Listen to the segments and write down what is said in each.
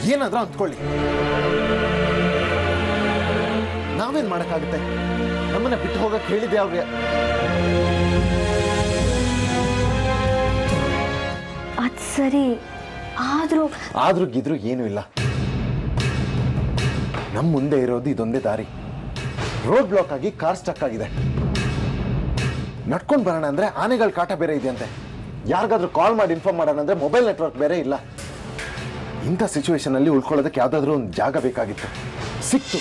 ಏನಾದ್ರೂ ಅಂದ್ಕೊಳ್ಳಿ ನಾವೇನ್ ಮಾಡಕ್ಕಾಗುತ್ತೆ ನಮ್ಮನ್ನ ಬಿಟ್ಟು ಹೋಗಕ್ ಹೇಳಿದ್ದೆ ಅವ್ರಿಗೆ ಅದು ಸರಿ ಆದರೂ ಆದ್ರೂ ಗಿದ್ರು ಏನೂ ಇಲ್ಲ ನಮ್ಮ ಮುಂದೆ ಇರೋದು ಇದೊಂದೇ ದಾರಿ ರೋಡ್ ಬ್ಲಾಕ್ ಆಗಿ ಕಾರ್ ಸ್ಟಕ್ ಆಗಿದೆ ನಡ್ಕೊಂಡು ಬರೋಣ ಅಂದ್ರೆ ಆನೆಗಳ ಕಾಟ ಬೇರೆ ಇದೆಯಂತೆ ಯಾರಿಗಾದ್ರೂ ಕಾಲ್ ಮಾಡಿ ಇನ್ಫಾರ್ಮ್ ಮಾಡೋಣ ಅಂದ್ರೆ ಮೊಬೈಲ್ ನೆಟ್ವರ್ಕ್ ಬೇರೆ ಇಲ್ಲ ಇಂಥ ಸಿಚುವೇಶನ್ ಅಲ್ಲಿ ಉಳ್ಕೊಳ್ಳೋದಕ್ಕೆ ಯಾವ್ದಾದ್ರೂ ಒಂದು ಜಾಗ ಬೇಕಾಗಿತ್ತು ಸಿಕ್ತು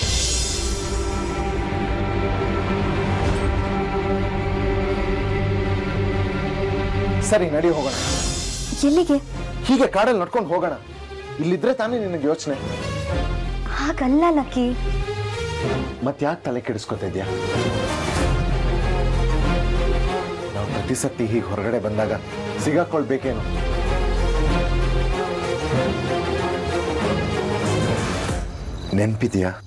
ಸರಿ ನಡಿ ಹೋಗೋಣ ಎಲ್ಲಿಗೆ ಹೀಗೆ ಕಾಡಲ್ಲಿ ನಡ್ಕೊಂಡು ಹೋಗೋಣ ಇಲ್ಲಿದ್ರೆ ತಾನೇ ನಿನಗೆ ಯೋಚನೆ ಹಾಗಲ್ಲ ಲಕ್ಕಿ ಮತ್ತೆ ಯಾಕೆ ತಲೆ ಕೆಡಿಸ್ಕೊತಾ ಇದ್ಯಾ ನಾವು ಪ್ರತಿ ಸತಿ ಹೀಗೆ ಹೊರಗಡೆ ಬಂದಾಗ ಸಿಗಾಕೊಳ್ಬೇಕೇನು ನೆನ್ಪಿದ್ಯಾ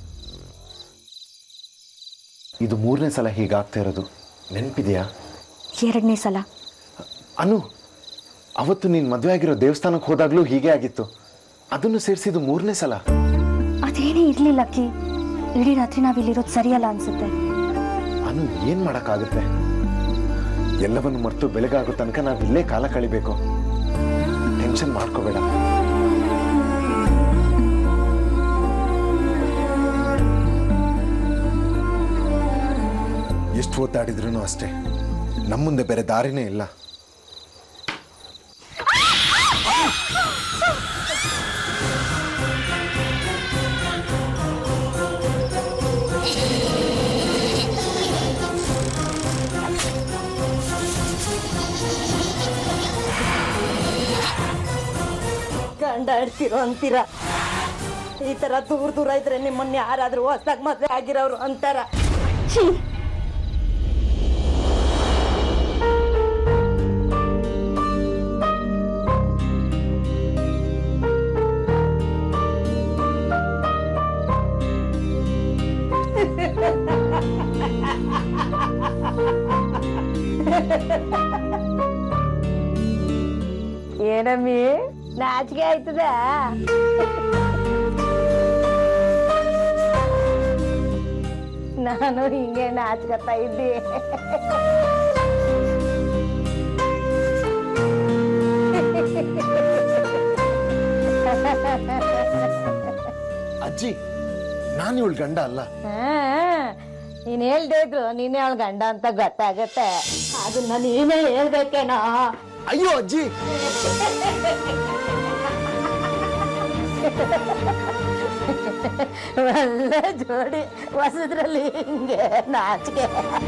ಇದು ಮೂರನೇ ಸಲ ಹೀಗಾಗ್ತಾ ಇರೋದು ನೆನ್ಪಿದ್ಯಾ ಎರಡನೇ ಸಲ ಅನು ಅವತ್ತು ನೀನು ಮದುವೆ ಆಗಿರೋ ದೇವಸ್ಥಾನಕ್ಕೆ ಹೋದಾಗ್ಲೂ ಹೀಗೆ ಆಗಿತ್ತು ಅದನ್ನು ಸೇರಿಸಿದ್ದು ಮೂರನೇ ಸಲ ಅದೇನೇ ಇರ್ಲಿ ಲಕ್ಕಿ ಇಡೀ ರಾತ್ರಿ ನಾವಿಲ್ಲಿರೋದು ಸರಿಯಲ್ಲ ಅನ್ಸುತ್ತೆ ಅನು ಏನ್ ಮಾಡಕ್ಕಾಗುತ್ತೆ ಎಲ್ಲವನ್ನು ಮರೆತು ಬೆಳಗಾಗೋ ತನಕ ನಾವು ಇಲ್ಲೇ ಕಾಲ ಕಳಿಬೇಕು ಟೆನ್ಷನ್ ಮಾಡ್ಕೋಬೇಡ ಎಷ್ಟು ಓದಾಡಿದ್ರು ಅಷ್ಟೇ ನಮ್ಮ ಮುಂದೆ ಬೇರೆ ದಾರಿನೇ ಇಲ್ಲ ಗಂಡ ಇಡ್ತಿರೋ ಅಂತೀರ ಈ ತರ ದೂರ ದೂರ ಇದ್ರೆ ನಿಮ್ಮನ್ನ ಯಾರಾದ್ರೂ ಹೊಸ್ದಾಗ್ ಮದ್ವೆ ಆಗಿರೋರು ಅಂತಾರ ಛೀ ಏನಮ್ಮಿ ನಾಚಿಕೆ ಆಯ್ತದ ನಾನು ಹಿಂಗೆ ನಾಚ್ಕತಾ ಇದ್ದೆ ಅಜ್ಜಿ ನಾನು ಇವಳು ಗಂಡ ಅಲ್ಲ ಹಾ, ನೀನ್ ಹೇಳ್ದೆ ಇದ್ರು ನೀನೇ ಅವಳ ಗಂಡ ಅಂತ ಗೊತ್ತಾಗತ್ತೆ ಅದನ್ನ ನೀನೇ ಹೇಳ್ಬೇಕೇನೋ ಅಯ್ಯೋ ಅಜ್ಜಿ ಒಳ್ಳೆ ಜೋಡಿ ಹೊಸದ್ರಲ್ಲಿ ಹಿಂಗೆ ನಾಚಿಕೆ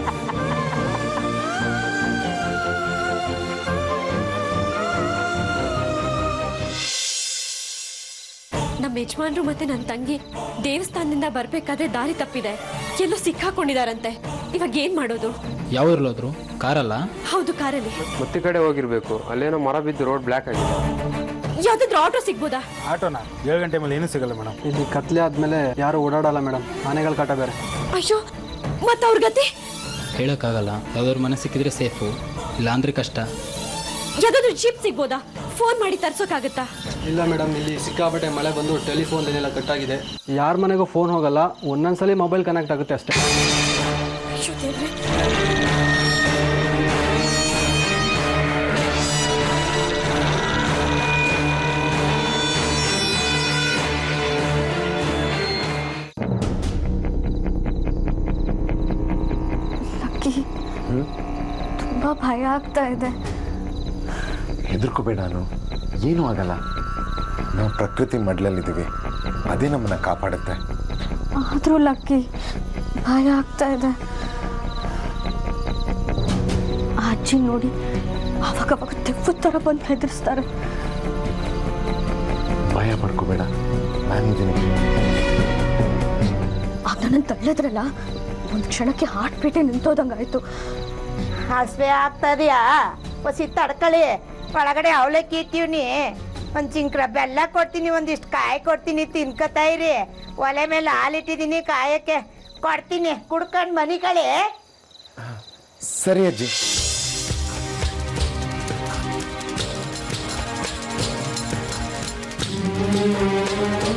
ನಮ್ಮ ಯಜಮಾನ್ರು ಮತ್ತೆ ನನ್ನ ತಂಗಿ ದೇವಸ್ಥಾನದಿಂದ ಬರ್ಬೇಕಾದ್ರೆ ದಾರಿ ತಪ್ಪಿದೆ ಎಲ್ಲೋ ಸಿಕ್ಕಾಕೊಂಡಿದಾರಂತೆ ಇವಾಗ ಏನ್ ಮಾಡೋದು ಯಾವ ಹೋದ್ರು ಕಾರಲ್ಲ ಹೌದು ಕಾರಲ್ಲಿ ಮುತ್ತಿ ಕಡೆ ಹೋಗಿರ್ಬೇಕು ಅಲ್ಲೇನೋ ಮರ ಬಿದ್ದು ರೋಡ್ ಬ್ಲ್ಯಾಕ್ ಆಗಿದೆ ಯಾವ್ದಾದ್ರು ಆಟೋ ಸಿಗ್ಬೋದಾ ಆಟೋನ ಏಳು ಗಂಟೆ ಮೇಲೆ ಏನೂ ಸಿಗಲ್ಲ ಮೇಡಮ್ ಇಲ್ಲಿ ಕತ್ಲೆ ಆದ್ಮೇಲೆ ಯಾರು ಓಡಾಡಲ್ಲ ಮೇಡಮ್ ಆನೆಗಳ ಕಾಟ ಬೇರೆ ಅಯ್ಯೋ ಮತ್ತ ಅವ್ರ ಗತಿ ಹೇಳೋಕ್ಕಾಗಲ್ಲ ಯಾವ್ದಾದ್ರು ಮನೆ ಸಿಕ್ಕಿದ್ರೆ ಸೇಫು ಇಲ್ಲ ಅಂದ್ರೆ ಕಷ್ಟ ಯಾವ್ದಾದ್ರು ಜೀಪ್ ಸಿಗ್ಬೋದಾ ಫೋನ್ ಮಾಡಿ ತರ್ಸೋಕ್ಕಾಗತ್ತಾ ಇಲ್ಲ ಮೇಡಮ್ ಇಲ್ಲಿ ಸಿಕ್ಕಾಪಟ್ಟೆ ಮಳೆ ಬಂದು ಟೆಲಿಫೋನ್ ಏನೆಲ್ಲ ಕಟ್ಟಾಗಿದೆ ಯಾರ ಮನೆಗೂ ಫೋನ್ ಹೋಗಲ್ಲ ಒಂದೊಂದ್ಸಲಿ ಮೊಬೈಲ್ ಕನೆಕ್ಟ್ ಆಗುತ್ತೆ ಅಷ್ಟೇ ಅಯ್ಯೋ ದೇವ್ರೆ ಲಕ್ಕಿ ತುಂಬಾ ಭಯ ಆಗ್ತಾ ಇದೆ ಹೆದರ್ಕೋಬೇಡ ನಾನು ಏನೂ ಆಗಲ್ಲ ನಾವು ಪ್ರಕೃತಿ ಮಡ್ಲಲ್ಲಿದ್ದೀವಿ ಅದೇ ನಮ್ಮನ್ನ ಕಾಪಾಡುತ್ತೆ ಆದ್ರೂ ಲಕ್ಕಿ ಭಯ ಆಗ್ತಾ ಇದೆ ಆ ಅಜ್ಜಿ ನೋಡಿ ಅವಾಗವಾಗ ತೆವ್ವ ಥರ ಬಂದು ಹೆದರ್ಸ್ತಾರೆ ಭಯ ಪಡ್ಕೋಬೇಡ ನಾನಿದ್ದೀನಿ ಆಗ ನನ್ನ ತಳ್ಳಿದ್ರಲ್ಲ ಒಂದು ಕ್ಷಣಕ್ಕೆ ಹಾರ್ಟ್ ಬೀಟೆ ನಿಂತೋದಂಗಾಯ್ತು ಹಸ್ವೆ ಆಗ್ತದ್ಯಾ ಹೊಸಿ ತಡ್ಕಳಿ ಒಳಗಡೆ ಅವಲಕ್ಕಿ ಇಟ್ಟಿವ್ನಿ ಒಂದ್ ಚಿಂಕ್ರ ಬೆಲ್ಲ ಕೊಡ್ತೀನಿ ಒಂದಿಷ್ಟು ಕಾಯಿ ಕೊಡ್ತೀನಿ ತಿನ್ಕತಾ ಇರಿ ಒಲೆ ಮೇಲೆ ಹಾಲಿಟ್ಟಿದ್ದೀನಿ ಕಾಯಕ್ಕೆ ಕೊಡ್ತೀನಿ ಕುಡ್ಕೊಂಡ್ ಮನಿ ಕಳೆ ಸರಿ ಅಜ್ಜಿ ಆ